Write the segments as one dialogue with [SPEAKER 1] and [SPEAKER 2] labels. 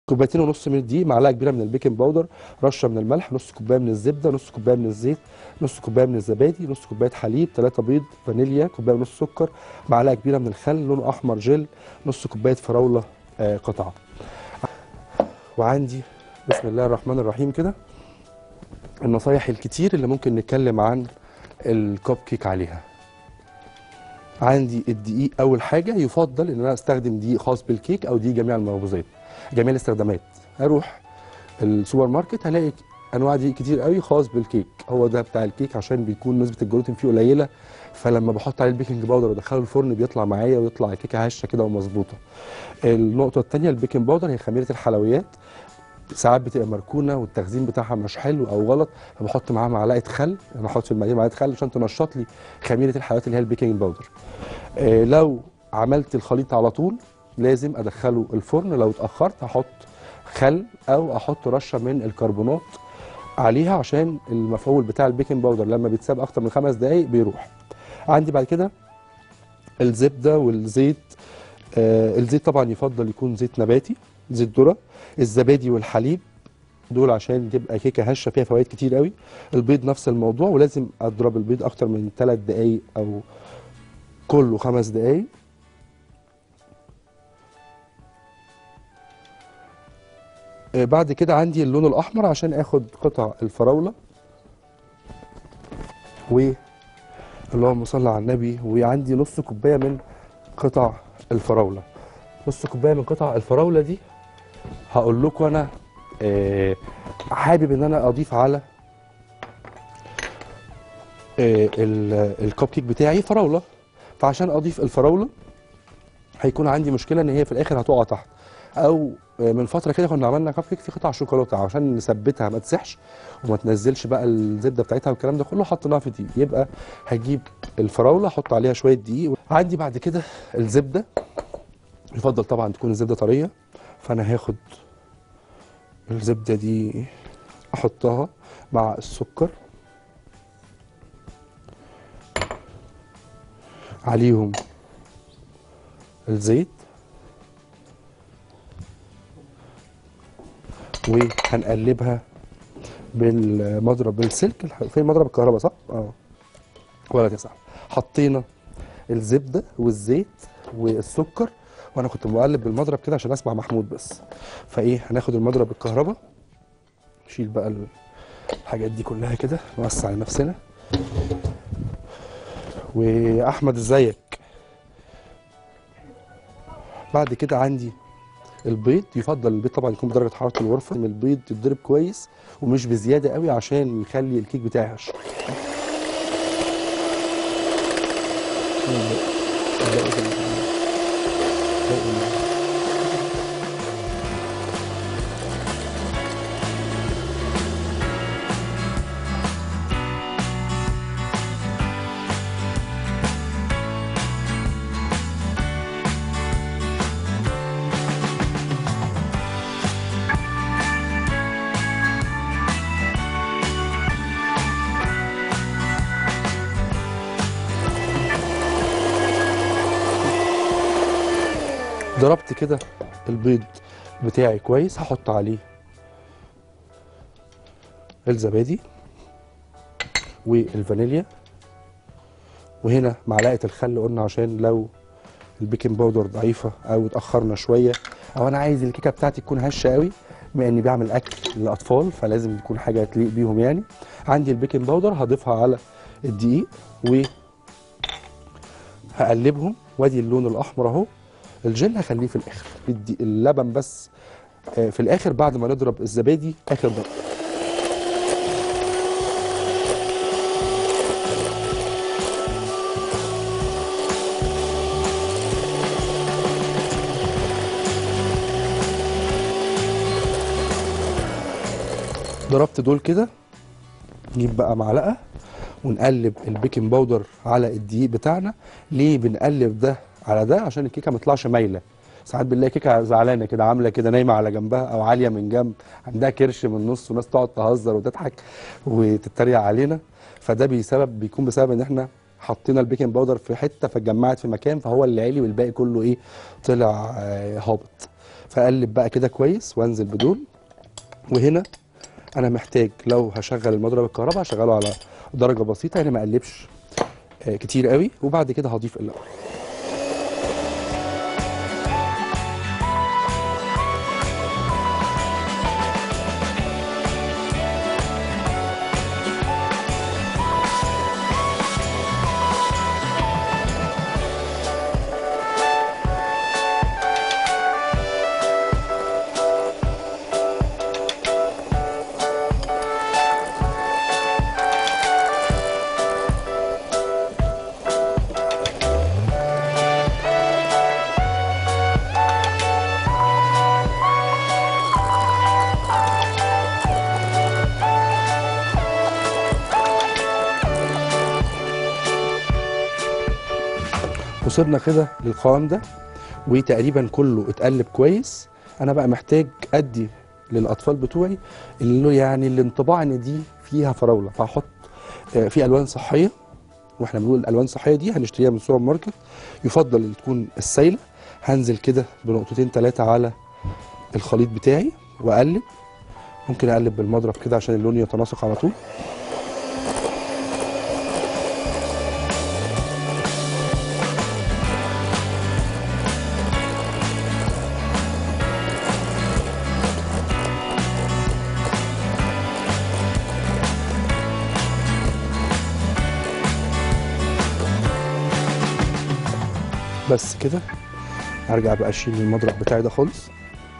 [SPEAKER 1] كوبايتين ونص من الدقيق معلقه كبيره من البيكنج باودر رشه من الملح نص كوبايه من الزبده نص كوبايه من الزيت نص كوبايه من الزبادي نص كوبايه حليب ثلاثة بيض فانيليا كوبايه ونص سكر معلقه كبيره من الخل لونه احمر جل نص كوبايه فراوله آه، قطعه وعندي بسم الله الرحمن الرحيم كده النصايح الكتير اللي ممكن نتكلم عن الكوب كيك عليها عندي الدقيق اول حاجه يفضل ان انا استخدم دقيق خاص بالكيك او دقيق جميع المخبوزات جميع الاستخدامات اروح السوبر ماركت هلاقي انواع دقيق كتير قوي خاص بالكيك هو ده بتاع الكيك عشان بيكون نسبه الجلوتين فيه قليله فلما بحط عليه البيكنج باودر وادخله الفرن بيطلع معايا ويطلع كيكه هشه كده ومظبوطه النقطه الثانيه البيكنج باودر هي خميره الحلويات ساعات بتبقى مركونه والتخزين بتاعها مش حلو او غلط فبحط معاها معلقه خل انا احط في المقادير معلقه خل عشان تنشط لي خميره الحلويات اللي هي البيكنج باودر آه لو عملت الخليط على طول لازم ادخله الفرن لو اتاخرت هحط خل او احط رشه من الكربونات عليها عشان المفعول بتاع البيكنج باودر لما بيتساب اكتر من خمس دقائق بيروح عندي بعد كده الزبده والزيت آه الزيت طبعا يفضل يكون زيت نباتي زيت ذره الزبادي والحليب دول عشان تبقى كيكه هشه فيها فوائد كتير قوي البيض نفس الموضوع ولازم اضرب البيض اكتر من 3 دقائق او كله خمس دقائق آه، بعد كده عندي اللون الاحمر عشان اخد قطع الفراوله و اللهم صل على النبي وعندي نص كوبايه من قطع الفراوله نص كوبايه من قطع الفراوله دي هقول لكم انا آه، حابب ان انا اضيف على آه، ال- الكب كيك بتاعي فراوله فعشان اضيف الفراوله هيكون عندي مشكله ان هي في الاخر هتقع تحت او آه، من فتره كده كنا عملنا كب كيك في قطع شوكولاته عشان نثبتها ما تسحش وما تنزلش بقى الزبده بتاعتها والكلام ده كله حطيناها في دقيق يبقى هجيب الفراوله احط عليها شويه دقيق عندي بعد كده الزبده يفضل طبعا تكون الزبده طريه فانا هاخد الزبده دي احطها مع السكر عليهم الزيت وهنقلبها بالمضرب بالسلك الح- فين مضرب الكهرباء صح؟ اه ولا تسعة حطينا الزبده والزيت والسكر وانا كنت مقلب بالمضرب كده عشان اسمع محمود بس فايه هناخد المضرب الكهرباء نشيل بقى ال- الحاجات دي كلها كده نوسع لنفسنا واحمد ازيك بعد كده عندي البيض يفضل البيض طبعا يكون بدرجه حراره الغرفه البيض يتضرب كويس ومش بزياده قوي عشان يخلي الكيك بتاعي هش ضربت كده البيض بتاعي كويس هحط عليه الزبادي والفانيليا وهنا معلقه الخل قلنا عشان لو البيكنج باودر ضعيفه او اتاخرنا شويه او انا عايز الكيكه بتاعتي تكون هشه قوي بما اني بعمل اكل للاطفال فلازم يكون حاجه تليق بيهم يعني عندي البيكنج باودر هضيفها على الدقيق و هقلبهم وادي اللون الاحمر اهو الجل هخليه في الاخر الدي- اللبن بس آه، في الاخر بعد ما نضرب الزبادي اخر ضرب ضربت دول كده نجيب بقى معلقه ونقلب البيكنج باودر على الدقيق بتاعنا ليه بنقلب ده على ده عشان الكيكه ما تطلعش مايله ساعات بنلاقي كيكه زعلانه كده عامله كده نايمه على جنبها او عاليه من جنب عندها كرش من النص وناس تقعد تهزر وتضحك وتتريق علينا فده بسبب بيكون بسبب ان احنا حطينا البيكنج باودر في حته فاتجمعت في مكان فهو اللي عالي والباقي كله ايه طلع آه، هابط فاقلب بقى كده كويس وانزل بدول وهنا انا محتاج لو هشغل المضرب الكهرباء هشغله على درجه بسيطه يعني ما اقلبش آه، كتير قوي وبعد كده هضيف الاول وصلنا كده للقوام ده وتقريبا كله اتقلب كويس انا بقى محتاج ادي للاطفال بتوعي اللي يعني الانطباع ان دي فيها فراوله فهحط آه، في الوان صحيه واحنا بنقول الالوان الصحيه دي هنشتريها من السوبر ماركت يفضل ان تكون السايله هنزل كده بنقطتين ثلاثه على الخليط بتاعي واقلب ممكن اقلب بالمضرب كده عشان اللون يتناسق على طول بس كده هرجع بقى اشيل المضرب بتاعي ده خالص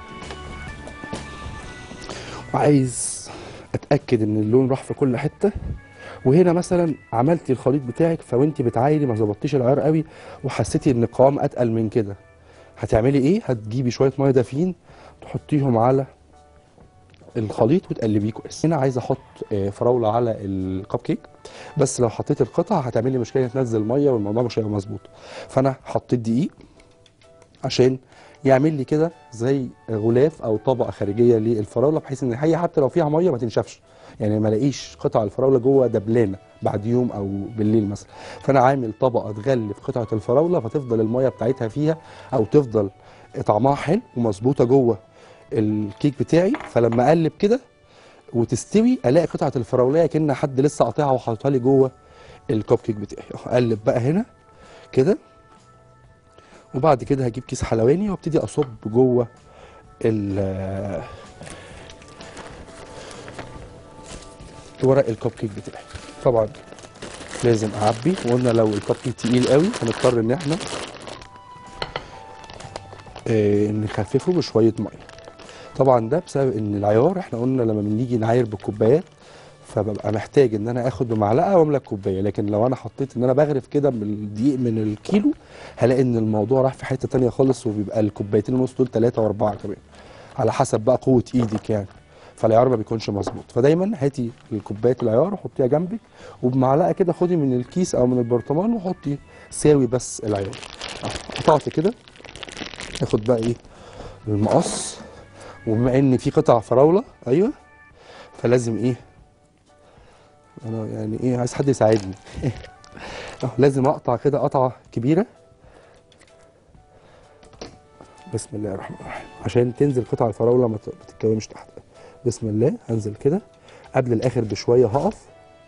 [SPEAKER 1] وعايز اتاكد ان اللون راح في كل حته وهنا مثلا عملتي الخليط بتاعك فوانت بتعايري ما ظبطتيش العيار قوي وحسيتي ان القوام اتقل من كده هتعملي ايه هتجيبي شويه ميه دافيين تحطيهم على الخليط وتقلبيه كويس هنا عايز احط آه، فراوله على الكب كيك بس لو حطيت القطع هتعملي مشكله تنزل ميه والموضوع مش هيبقى مظبوط فانا حطيت دقيق عشان يعمل لي كده زي غلاف او طبقه خارجيه للفراوله بحيث ان هي حتى لو فيها ميه ما تنشفش يعني ما الاقيش قطع الفراوله جوه دبلانه بعد يوم او بالليل مثلا فانا عامل طبقه تغلف قطعه الفراوله فتفضل الميه بتاعتها فيها او تفضل طعمها حلو ومظبوطه جوه الكيك بتاعي فلما اقلب كده وتستوي الاقي قطعه الفراوله كأن حد لسه قاطعها وحاططها لي جوه الكب كيك بتاعي أهو اقلب بقى هنا كده وبعد كده هجيب كيس حلواني وابتدي اصب جوه ال ورق الكب كيك بتاعي طبعا لازم اعبي وقلنا لو الكب كيك تقيل قوي هنضطر ان احنا آه، نخففه بشويه ميه طبعا ده بسبب ان العيار احنا قلنا لما بنيجي نعاير بالكوبايات فببقى محتاج ان انا اخد بمعلقه واملى الكوبايه لكن لو انا حطيت ان انا بغرف كده من الدقيق من الكيلو هلاقي ان الموضوع راح في حته تانية خالص وبيبقى الكوبايتين ونص دول ثلاثه واربعه كمان على حسب بقى قوه ايدك يعني فالعيار ما بيكونش مظبوط فدايما هاتي الكوبايه العيار وحطيها جنبك وبمعلقه كده خدي من الكيس او من البرطمان وحطي ساوي بس العيار أهو، قطعت كده اخد بقى ايه المقص وبما ان في قطع فراوله ايوه فلازم ايه انا يعني ايه عايز حد يساعدني أهو لازم اقطع كده قطعه كبيره بسم الله الرحمن الرحيم عشان تنزل قطع الفراوله ما ت- ما تتكومش تحت بسم الله هنزل كده قبل الاخر بشويه هقف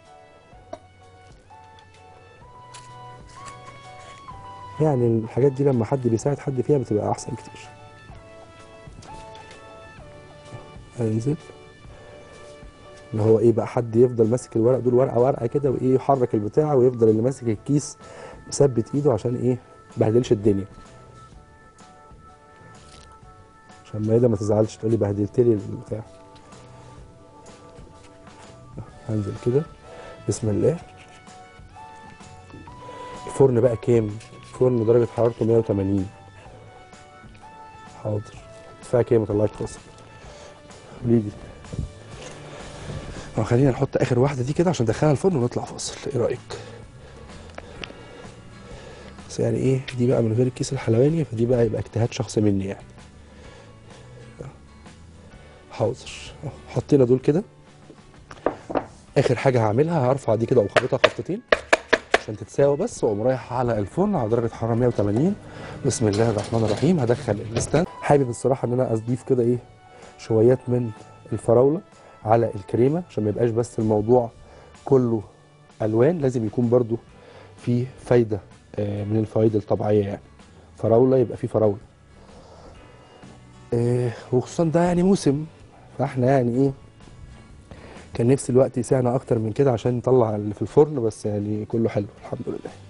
[SPEAKER 1] يعني الحاجات دي لما حد بيساعد حد فيها بتبقى احسن كتير انزل اللي هو ايه بقى حد يفضل ماسك الورق دول ورقه ورقه كده وايه يحرك البتاع ويفضل اللي ماسك الكيس مثبت ايده عشان ايه ما يبهدلش الدنيا عشان مايده ما تزعلش تقول لي بهدلت لي البتاع هنزل كده بسم الله الفرن بقى كام الفرن درجه حرارته 180 حاضر ارتفاع كام طلعت فاصل قولي لي اه خلينا نحط اخر واحده دي كده عشان ندخلها الفرن ونطلع فاصل ايه رايك بس يعني ايه دي بقى من غير الكيس الحلواني فدي بقى يبقى اجتهاد شخصي مني يعني حاضر اه، حطينا دول كده اخر حاجه هعملها هرفع دي كده وخبطها خبطتين عشان تتساوى بس واقوم رايح على الفرن على درجه حراره 180 بسم الله الرحمن الرحيم هدخل الستاند حابب الصراحه ان انا اضيف كده ايه شويات من الفراوله على الكريمه عشان ما يبقاش بس الموضوع كله الوان لازم يكون برضو فيه فايده آه، من الفوائد الطبيعيه يعني فراوله يبقى فيه فراوله آه، وخصوصا ده يعني موسم فاحنا يعني ايه كان نفسي الوقت يسعنا اكتر من كده عشان نطلع اللي في الفرن بس يعني كله حلو الحمد لله